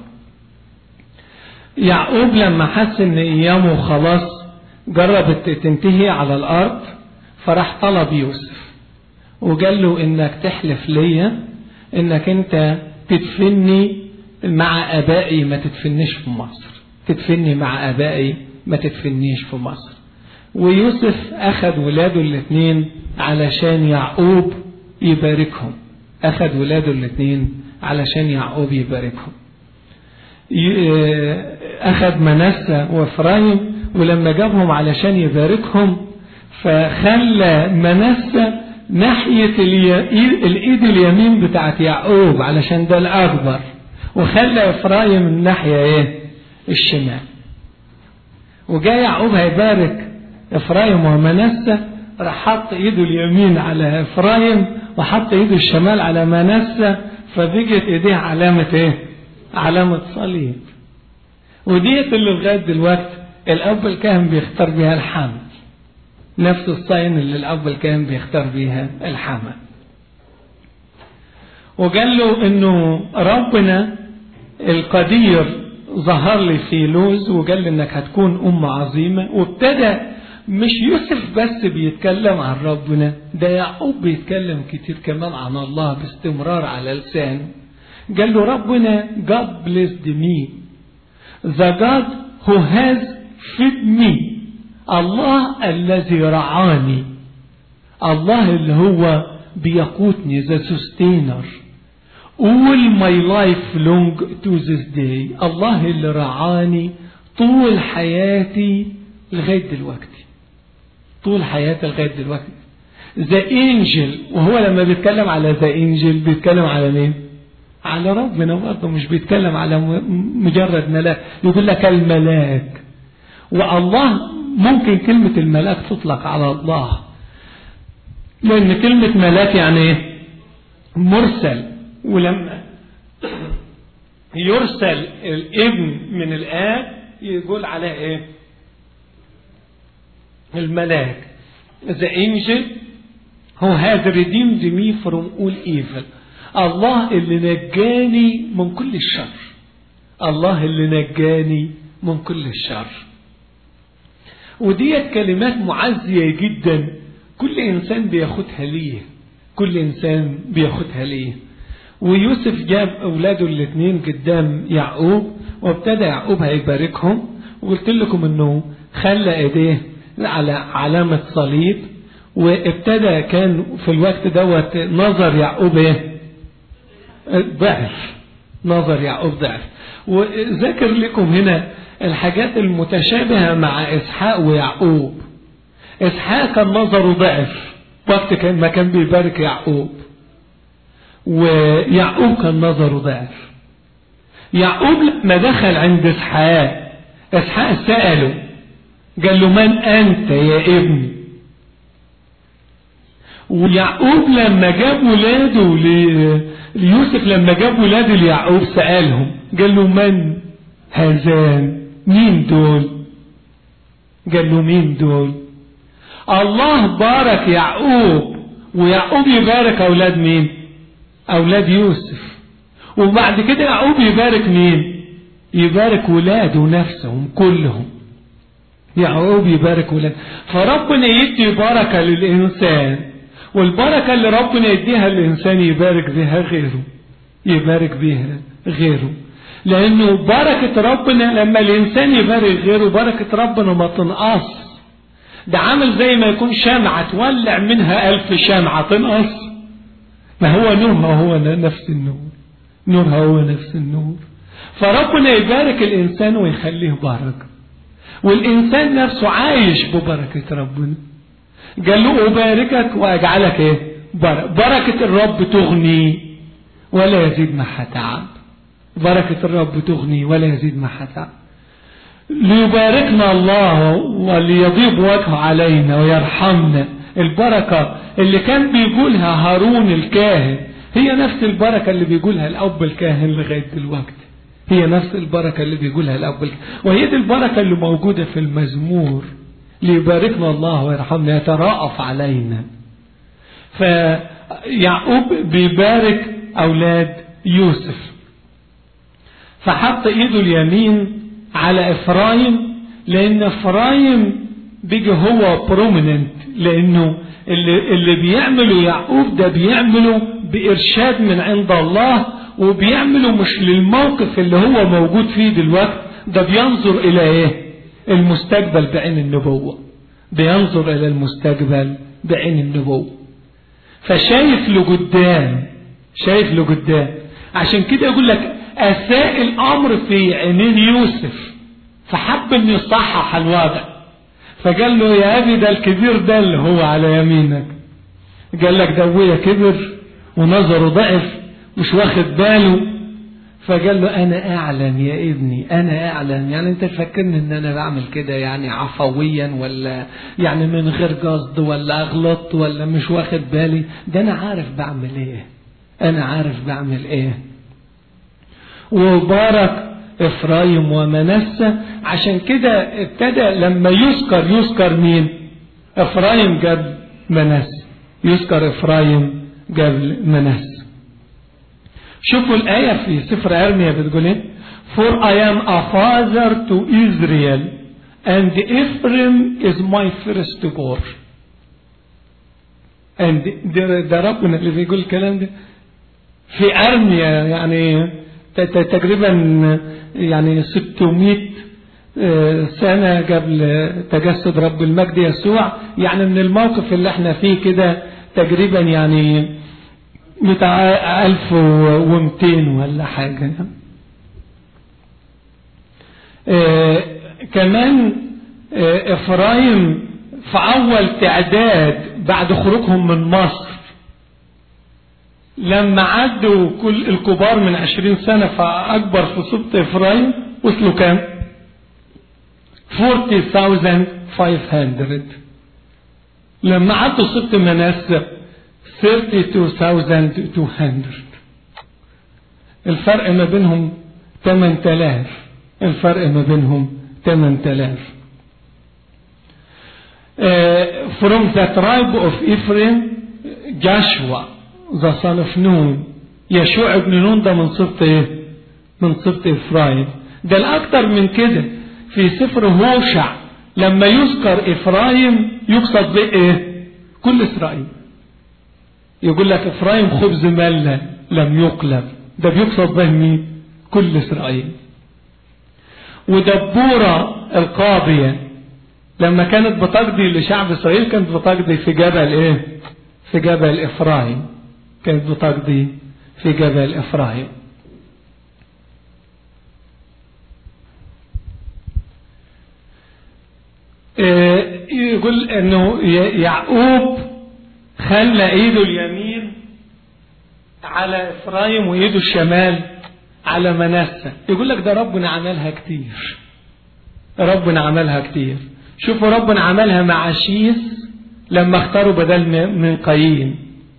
يعقوب لما حس ان ايامه خلاص جربت تنتهي على الارض فراح طلب يوسف وقال له انك تحلف ليا انك انت تدفني مع ابائي ما تدفنيش في مصر تدفني مع ابائي ما تدفنيش في مصر ويوسف اخذ ولاده الاثنين علشان يعقوب يباركهم اخذ ولاده الاثنين علشان يعقوب يباركهم اخذ منسى وافرايم ولما جابهم علشان يباركهم فخلى منسى ناحية الإيد اليمين بتاعت يعقوب علشان ده الأكبر وخلى إفرايم الناحية إيه؟ الشمال وجاء يعقوب هيبارك إفرايم ومنسى راح حط إيده اليمين على إفرايم وحط إيده الشمال على منسى فبقت إيديه علامة إيه؟ علامة صليب وديت اللي لغاية دلوقتي الأب الكاهن بيختار بيها الحمل نفس الصين اللي الأب الكاهن بيختار بيها الحمل وقال له انه ربنا القدير ظهر لي في لوز وقال لي انك هتكون ام عظيمه وابتدى مش يوسف بس بيتكلم عن ربنا ده يعقوب بيتكلم كتير كمان عن الله باستمرار على لسانه قال له ربنا God blessed me the God who has fed me الله الذي رعاني الله اللي هو بيقودني the sustainer all my life long to this day الله اللي رعاني طول حياتي لغاية دلوقتي طول حياتي لغاية دلوقتي the angel وهو لما بيتكلم على the angel بيتكلم على مين على ربنا برضه مش بيتكلم على مجرد ملاك يقول لك الملاك والله ممكن كلمة الملاك تطلق على الله لأن كلمة ملاك يعني ايه مرسل ولما يرسل الابن من الآب يقول عليه ايه الملاك the angel who has redeemed me from all evil الله اللي نجاني من كل الشر الله اللي نجاني من كل الشر وديت كلمات معزية جدا كل إنسان بياخدها ليه كل إنسان بياخدها ليه ويوسف جاب أولاده الاثنين قدام يعقوب وابتدى يعقوب هيباركهم وقلت لكم انه خلى ايديه على علامة صليب وابتدى كان في الوقت دوت نظر يعقوب ايه ضعف نظر يعقوب ضعف وذكر لكم هنا الحاجات المتشابهة مع إسحاق ويعقوب إسحاق كان نظره ضعف وقت كان ما كان بيبارك يعقوب ويعقوب كان نظره ضعف يعقوب لما دخل عند إسحاق إسحاق سأله قال له من أنت يا ابني ويعقوب لما جاب ولاده ليوسف لما جاب ولاده ليعقوب سألهم قال له من هذان مين دول قال له مين دول الله بارك يعقوب ويعقوب يبارك أولاد مين أولاد يوسف وبعد كده يعقوب يبارك مين يبارك ولاده نفسهم كلهم يعقوب يبارك ولاده فربنا يدي بركة للإنسان والبركة اللي ربنا يديها للإنسان يبارك بها غيره يبارك بها غيره لأنه بركة ربنا لما الإنسان يبارك غيره بركة ربنا ما تنقص ده عامل زي ما يكون شمعة تولع منها ألف شمعة تنقص ما هو نورها هو نفس النور نورها هو نفس النور فربنا يبارك الإنسان ويخليه بركة والإنسان نفسه عايش ببركة ربنا قال له أباركك وأجعلك إيه بركة, بركة الرب تغني ولا يزيد معها تعب بركة الرب تغني ولا يزيد معها تعب ليباركنا الله وليضيب وجهه علينا ويرحمنا البركة اللي كان بيقولها هارون الكاهن هي نفس البركة اللي بيقولها الأب الكاهن لغاية دلوقتي هي نفس البركة اللي بيقولها الأب الكاهن وهي دي البركة اللي موجودة في المزمور ليباركنا الله ويرحمنا يتراءف علينا فيعقوب بيبارك أولاد يوسف فحط ايده اليمين على افرايم لان افرايم بيجي هو بروميننت لانه اللي, اللي بيعمله يعقوب ده بيعمله بارشاد من عند الله وبيعمله مش للموقف اللي هو موجود فيه دلوقتي ده بينظر الى ايه المستقبل بعين النبوة بينظر الى المستقبل بعين النبوة فشايف لقدام شايف لقدام عشان كده يقول لك أساء الأمر في عينين يوسف فحب أن يصحح الوضع فقال له يا أبي ده الكبير ده اللي هو على يمينك قال لك ده أبويا كبر ونظره ضعف مش واخد باله فقال له أنا أعلم يا ابني أنا أعلم يعني أنت تفكرني إن أنا بعمل كده يعني عفويا ولا يعني من غير قصد ولا أغلط ولا مش واخد بالي ده أنا عارف بعمل إيه أنا عارف بعمل إيه وبارك إفرايم ومنسى عشان كده ابتدى لما يذكر يذكر مين إفرايم جاب منسى يذكر إفرايم جاب منسى شوفوا الآية في سفر أرميا بتقول إيه For I am a father to Israel and Ephraim is my firstborn and ده, ده ربنا اللي بيقول الكلام ده في أرميا يعني تقريبا يعني 600 سنة قبل تجسد رب المجد يسوع يعني من الموقف اللي احنا فيه كده تقريبا يعني بتاع 1200 ولا حاجة اه كمان اه إفرايم في أول تعداد بعد خروجهم من مصر لما عدوا كل الكبار من عشرين سنة فأكبر في سبط إفرايم وصلوا كام 40,500 لما عدوا سبط مناسة 32,200 الفرق ما بينهم 8000 الفرق ما بينهم 8000 uh, from the tribe of Ephraim Joshua ذا صن اوف نون يشوع ابن نون ده من سبط ايه من سبط افرايم ده الاكتر من كده في سفر هوشع لما يذكر افرايم يقصد به ايه كل اسرائيل يقول لك افرايم خبز ملة لم يقلب ده بيقصد به مين كل اسرائيل ودبورة القاضية لما كانت بتقضي لشعب اسرائيل كانت بتقضي في جبل ايه في جبل افرايم كانت بتقضي في جبل إفرايم يقول انه يعقوب خلى ايده اليمين على افرايم وايده الشمال على منسى يقول لك ده ربنا عملها كتير ربنا عملها كتير شوفوا ربنا عملها مع شيس لما اختاروا بدل من قايين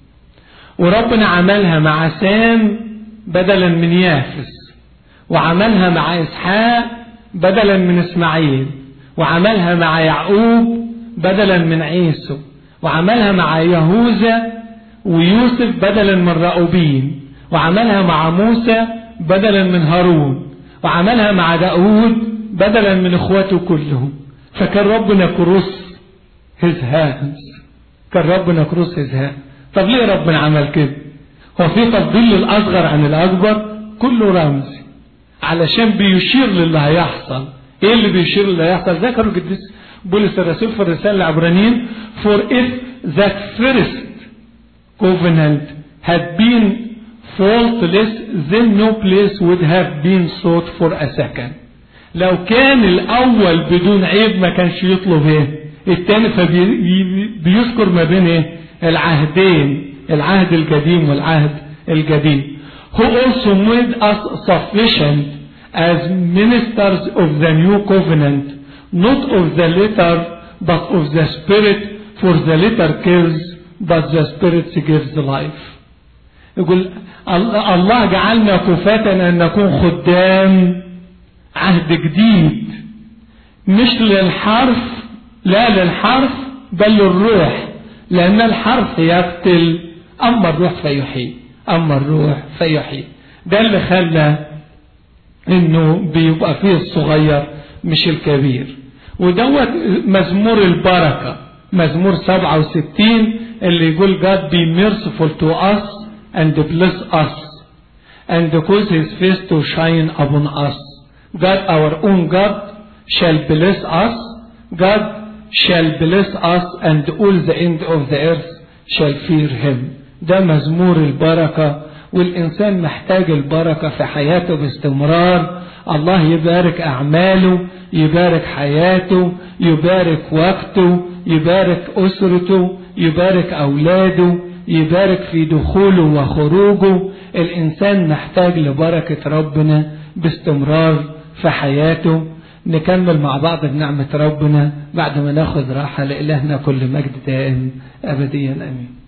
وربنا عملها مع سام بدلا من يافس وعملها مع إسحاق بدلا من إسماعيل وعملها مع يعقوب بدلا من عيسو وعملها مع يهوذا ويوسف بدلا من رأوبين وعملها مع موسى بدلا من هارون وعملها مع داود بدلا من اخواته كلهم فكان ربنا كروس his hands كان ربنا كروس his hands طب ليه ربنا عمل كده هو في تفضيل للأصغر عن الأكبر كله رمزي علشان بيشير للي هيحصل ايه اللي بيشير للي هيحصل ذكروا القديس بولس الرسول في الرسالة العبرانيين for if that first covenant had been faultless then no place would have been sought for a second لو كان الأول بدون عيب ما كانش يطلب ايه التاني فبيذكر ما بين ايه العهدين العهد القديم والعهد الجديد who also made us sufficient as ministers of the new covenant not of the letter but of the spirit for the letter kills but the spirit gives life يقول الله جعلنا كفاة أن نكون خدام عهد جديد مش للحرف لا للحرف بل للروح لأن الحرف يقتل أما الروح فيحيي أما الروح فيحيي ده اللي خلى إنه بيبقى فيه الصغير مش الكبير ودوت مزمور البركة مزمور 67 اللي يقول God be merciful to us and bless us and cause his face to shine upon us God our own God shall bless us God shall bless us and all the end of the earth shall fear him ده مزمور البركة والإنسان محتاج البركة في حياته باستمرار الله يبارك أعماله يبارك حياته يبارك وقته يبارك أسرته يبارك أولاده يبارك في دخوله وخروجه الإنسان محتاج لبركة ربنا باستمرار في حياته نكمل مع بعض بنعمة ربنا بعد ما ناخذ راحة لإلهنا كل مجد دائم أبديا أمين